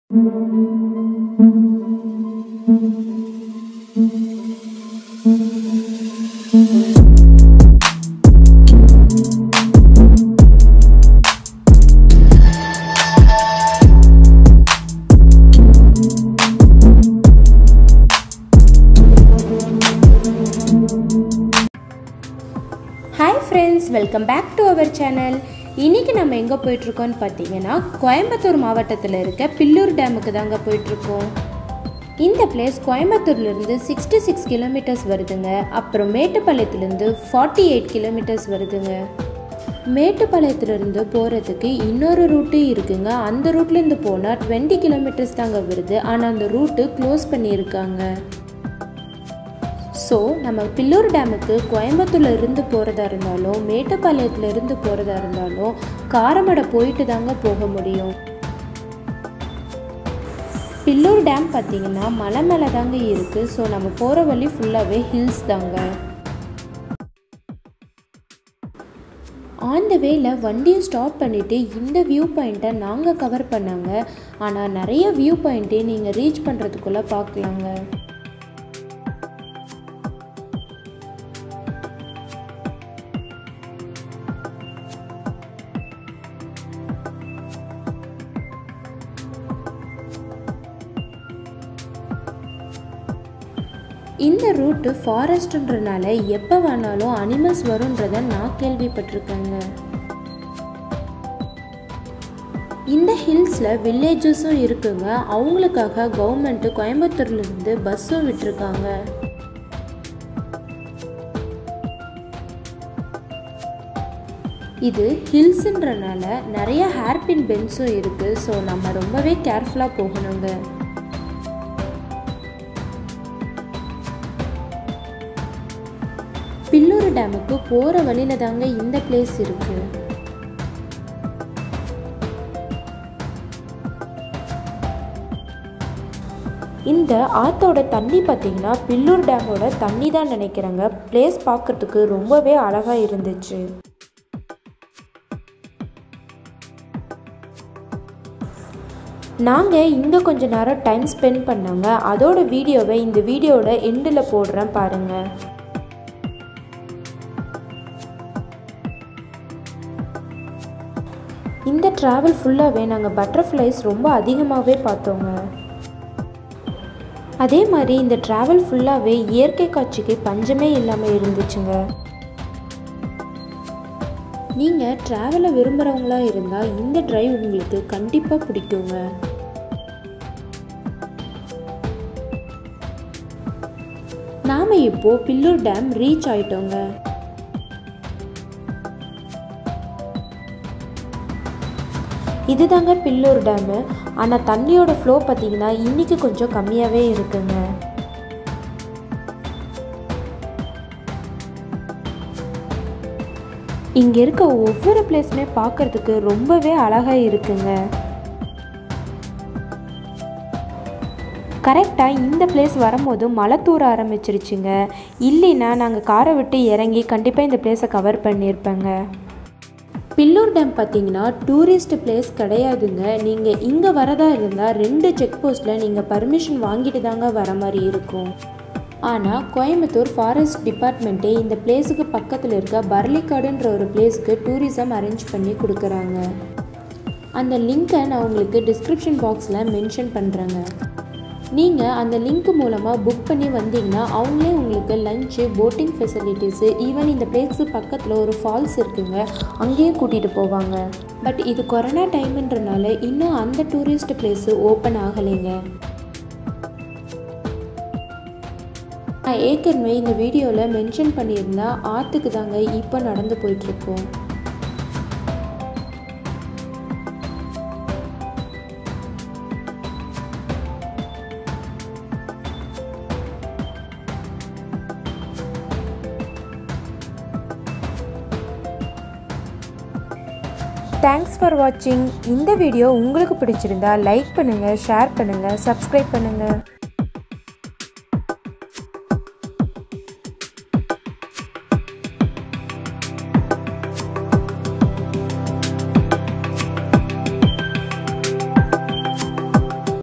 hi friends welcome back to our channel இன்றைக்கி நம்ம எங்கே போயிட்டுருக்கோம்னு பார்த்தீங்கன்னா கோயம்புத்தூர் மாவட்டத்தில் இருக்க பில்லூர் டேமுக்கு தாங்க போயிட்டுருக்கோம் இந்த பிளேஸ் கோயம்புத்தூர்லேருந்து சிக்ஸ்டி சிக்ஸ் கிலோமீட்டர்ஸ் வருதுங்க அப்புறம் மேட்டுப்பாளையத்துலேருந்து ஃபார்ட்டி எயிட் கிலோமீட்டர்ஸ் வருதுங்க மேட்டுப்பாளையத்துலேருந்து போகிறதுக்கு இன்னொரு ரூட்டு இருக்குங்க அந்த ரூட்லேருந்து போனால் டுவெண்ட்டி கிலோமீட்டர்ஸ் தாங்க வருது ஆனால் அந்த ரூட்டு க்ளோஸ் பண்ணியிருக்காங்க ஸோ நம்ம பில்லூர் டேமுக்கு கோயம்புத்தூர்ல இருந்து போகிறதா இருந்தாலும் மேட்டுப்பாளையத்துல இருந்து போகிறதா இருந்தாலும் காரமடை போயிட்டு தாங்க போக முடியும் பில்லூர் டேம் பார்த்தீங்கன்னா மலை மேலே தாங்க இருக்குது ஸோ நம்ம போகிற வழி ஃபுல்லாகவே ஹில்ஸ் தாங்க ஆன் த வேல வண்டியை ஸ்டாப் பண்ணிவிட்டு இந்த வியூ பாயிண்ட்டை நாங்கள் கவர் பண்ணாங்க ஆனால் நிறைய வியூ பாயிண்ட்டே நீங்கள் ரீச் பண்ணுறதுக்குள்ளே பார்க்கலாங்க இந்த ரூட்டு ஃபாரஸ்ட்ன்றனால எப்போ வேணாலும் அனிமல்ஸ் வரும்ன்றத நான் கேள்விப்பட்டிருக்கேங்க இந்த ஹில்ஸில் வில்லேஜஸும் இருக்குங்க அவங்களுக்காக கவர்மெண்ட்டு கோயம்புத்தூர்லேருந்து பஸ்ஸும் விட்டுருக்காங்க இது ஹில்ஸுன்றனால நிறைய ஹேர்பின் பென்ஸும் இருக்குது ஸோ நம்ம ரொம்பவே கேர்ஃபுல்லாக போகணுங்க பில்லூர் டேமுக்கு போகிற வழியில தாங்க இந்த பிளேஸ் இருக்கு இந்த ஆத்தோட தண்ணி பார்த்தீங்கன்னா பில்லூர் டேமோட தண்ணி தான் நினைக்கிறேங்க பிளேஸ் பார்க்கறதுக்கு ரொம்பவே அழகாக இருந்துச்சு நாங்கள் இங்கே கொஞ்ச நேரம் டைம் ஸ்பெண்ட் பண்ணாங்க அதோட வீடியோவை இந்த வீடியோட எண்டில் போடுறேன் பாருங்கள் இந்த ட்ராவல் ஃபுல்லாகவே நாங்கள் பட்டர்ஃப்ளைஸ் ரொம்ப அதிகமாகவே பார்த்தோங்க அதே மாதிரி இந்த ட்ராவல் ஃபுல்லாகவே இயற்கை காட்சிக்கு பஞ்சமே இல்லாமல் இருந்துச்சுங்க நீங்கள் ட்ராவலை விரும்புகிறவங்களா இருந்தால் இந்த டிரைவ் உங்களுக்கு கண்டிப்பாக பிடிக்குங்க நாம் இப்போது பில்லூர் டேம் ரீச் ஆயிட்டோங்க இதுதாங்க பில்லூர் டேமு ஆனால் தண்ணியோட ஃப்ளோ பார்த்தீங்கன்னா இன்றைக்கி கொஞ்சம் கம்மியாகவே இருக்குங்க இங்கே இருக்க ஒவ்வொரு பிளேஸுமே பார்க்குறதுக்கு ரொம்பவே அழகாக இருக்குங்க கரெக்டாக இந்த பிளேஸ் வரும்போது மழை தூர ஆரம்பிச்சிருச்சுங்க இல்லைன்னா நாங்கள் காரை விட்டு இறங்கி கண்டிப்பாக இந்த பிளேஸை கவர் பண்ணியிருப்பேங்க பில்லூர் டேம் பார்த்தீங்கன்னா டூரிஸ்ட் பிளேஸ் கிடையாதுங்க நீங்கள் இங்கே வரதா இருந்தால் ரெண்டு செக் போஸ்ட்டில் நீங்கள் பர்மிஷன் வாங்கிட்டு தாங்க வர மாதிரி இருக்கும் ஆனால் கோயம்புத்தூர் ஃபாரஸ்ட் டிபார்ட்மெண்ட்டே இந்த பிளேஸுக்கு பக்கத்தில் இருக்க பர்லிக்காடுன்ற ஒரு பிளேஸ்க்கு டூரிசம் அரேஞ்ச் பண்ணி கொடுக்குறாங்க அந்த லிங்க்கை நான் உங்களுக்கு டிஸ்கிரிப்ஷன் பாக்ஸில் மென்ஷன் பண்ணுறேங்க நீங்கள் அந்த லிங்க் மூலமாக புக் பண்ணி வந்தீங்கன்னா அவங்களே உங்களுக்கு லஞ்சு போட்டிங் ஃபெசிலிட்டிஸு ஈவன் இந்த பிளேஸுக்கு பக்கத்தில் ஒரு ஃபால்ஸ் இருக்குங்க அங்கேயும் கூட்டிகிட்டு போவாங்க பட் இது கொரோனா டைம்ன்றனால இன்னும் அந்த டூரிஸ்ட் பிளேஸு ஓப்பன் ஆகலைங்க நான் ஏற்கனவே இந்த வீடியோவில் மென்ஷன் பண்ணியிருந்தா ஆற்றுக்கு தாங்க இப்போ நடந்து போயிட்டுருக்கோம் தேங்க்ஸ் ஃபார் வாட்சிங் இந்த வீடியோ உங்களுக்கு பிடிச்சிருந்தா லைக் பண்ணுங்கள் ஷேர் பண்ணுங்கள் சப்ஸ்கிரைப் பண்ணுங்கள்